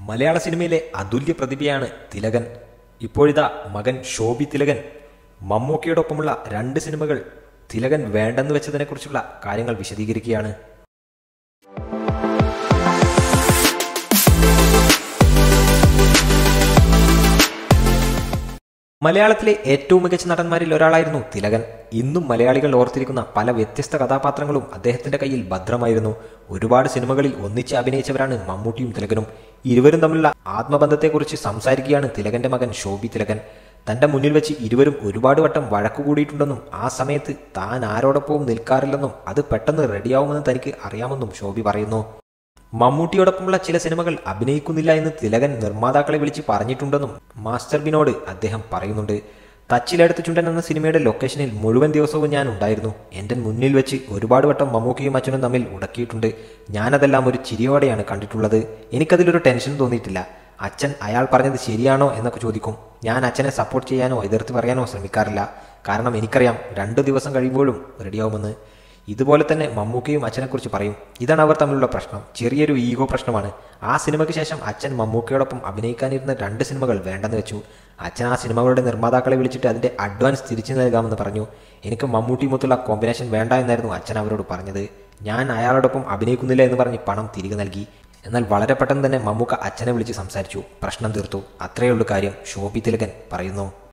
മലയാള സിനിമയിലെ അതുല്യ പ്രതിഭയാണ് തിലകൻ ഇപ്പോഴിതാ മകൻ ശോഭി തിലകൻ മമ്മൂക്കയോടൊപ്പമുള്ള രണ്ട് സിനിമകൾ തിലകൻ വേണ്ടെന്ന് വെച്ചതിനെക്കുറിച്ചുള്ള കാര്യങ്ങൾ വിശദീകരിക്കുകയാണ് മലയാളത്തിലെ ഏറ്റവും മികച്ച നടന്മാരിൽ ഒരാളായിരുന്നു തിലകൻ ഇന്നും മലയാളികൾ ഓർത്തിരിക്കുന്ന പല വ്യത്യസ്ത കഥാപാത്രങ്ങളും അദ്ദേഹത്തിന്റെ കയ്യിൽ ഭദ്രമായിരുന്നു ഒരുപാട് സിനിമകളിൽ ഒന്നിച്ച് അഭിനയിച്ചവരാണ് മമ്മൂട്ടിയും തിലകനും ഇരുവരും തമ്മിലുള്ള ആത്മബന്ധത്തെക്കുറിച്ച് സംസാരിക്കുകയാണ് തിലകന്റെ മകൻ ശോഭി തിലകൻ തന്റെ മുന്നിൽ വെച്ച് ഇരുവരും ഒരുപാട് വട്ടം വഴക്കുകൂടിയിട്ടുണ്ടെന്നും ആ സമയത്ത് താൻ ആരോടൊപ്പവും നിൽക്കാറില്ലെന്നും അത് പെട്ടെന്ന് റെഡിയാവുമെന്ന് തനിക്ക് അറിയാമെന്നും ശോഭി പറയുന്നു മമ്മൂട്ടിയോടൊപ്പമുള്ള ചില സിനിമകൾ അഭിനയിക്കുന്നില്ല എന്ന് തിലകൻ നിർമ്മാതാക്കളെ വിളിച്ച് പറഞ്ഞിട്ടുണ്ടെന്നും മാസ്റ്റർ ബിനോട് അദ്ദേഹം പറയുന്നുണ്ട് തച്ചിലെടുത്ത് ചുണ്ടൻ എന്ന സിനിമയുടെ ലൊക്കേഷനിൽ മുഴുവൻ ദിവസവും ഞാൻ ഉണ്ടായിരുന്നു എൻ്റെ മുന്നിൽ വെച്ച് ഒരുപാട് വട്ടം മമ്മൂക്കിയും അച്ഛനും തമ്മിൽ ഉടക്കിയിട്ടുണ്ട് ഞാനതെല്ലാം ഒരു ചിരിയോടെയാണ് കണ്ടിട്ടുള്ളത് എനിക്കതിലൊരു ടെൻഷൻ തോന്നിയിട്ടില്ല അച്ഛൻ അയാൾ പറഞ്ഞത് ശരിയാണോ എന്നൊക്കെ ചോദിക്കും ഞാൻ അച്ഛനെ സപ്പോർട്ട് ചെയ്യാനോ എതിർത്ത് പറയാനോ ശ്രമിക്കാറില്ല കാരണം എനിക്കറിയാം രണ്ട് ദിവസം കഴിയുമ്പോഴും റെഡിയാവുമെന്ന് ഇതുപോലെ തന്നെ മമ്മൂക്കയും അച്ഛനെക്കുറിച്ച് പറയും ഇതാണ് അവർ തമ്മിലുള്ള പ്രശ്നം ചെറിയൊരു ഈഗോ പ്രശ്നമാണ് ആ സിനിമയ്ക്ക് ശേഷം അച്ഛൻ മമ്മൂക്കയോടൊപ്പം അഭിനയിക്കാനിരുന്ന രണ്ട് സിനിമകൾ വേണ്ടെന്ന് വെച്ചു അച്ഛൻ ആ സിനിമകളുടെ നിർമ്മാതാക്കളെ വിളിച്ചിട്ട് അതിന്റെ അഡ്വാൻസ് തിരിച്ചു നൽകാമെന്ന് പറഞ്ഞു എനിക്ക് മമ്മൂട്ടിയുമൊത്തുള്ള കോമ്പിനേഷൻ വേണ്ട എന്നായിരുന്നു അച്ഛൻ അവരോട് പറഞ്ഞത് ഞാൻ അയാളോടൊപ്പം അഭിനയിക്കുന്നില്ല എന്ന് പറഞ്ഞ് പണം തിരികെ നൽകി എന്നാൽ വളരെ പെട്ടെന്ന് തന്നെ മമ്മൂക്ക അച്ഛനെ വിളിച്ച് സംസാരിച്ചു പ്രശ്നം തീർത്തു അത്രയേ ഉള്ളൂ കാര്യം ശോഭി തിലകൻ പറയുന്നു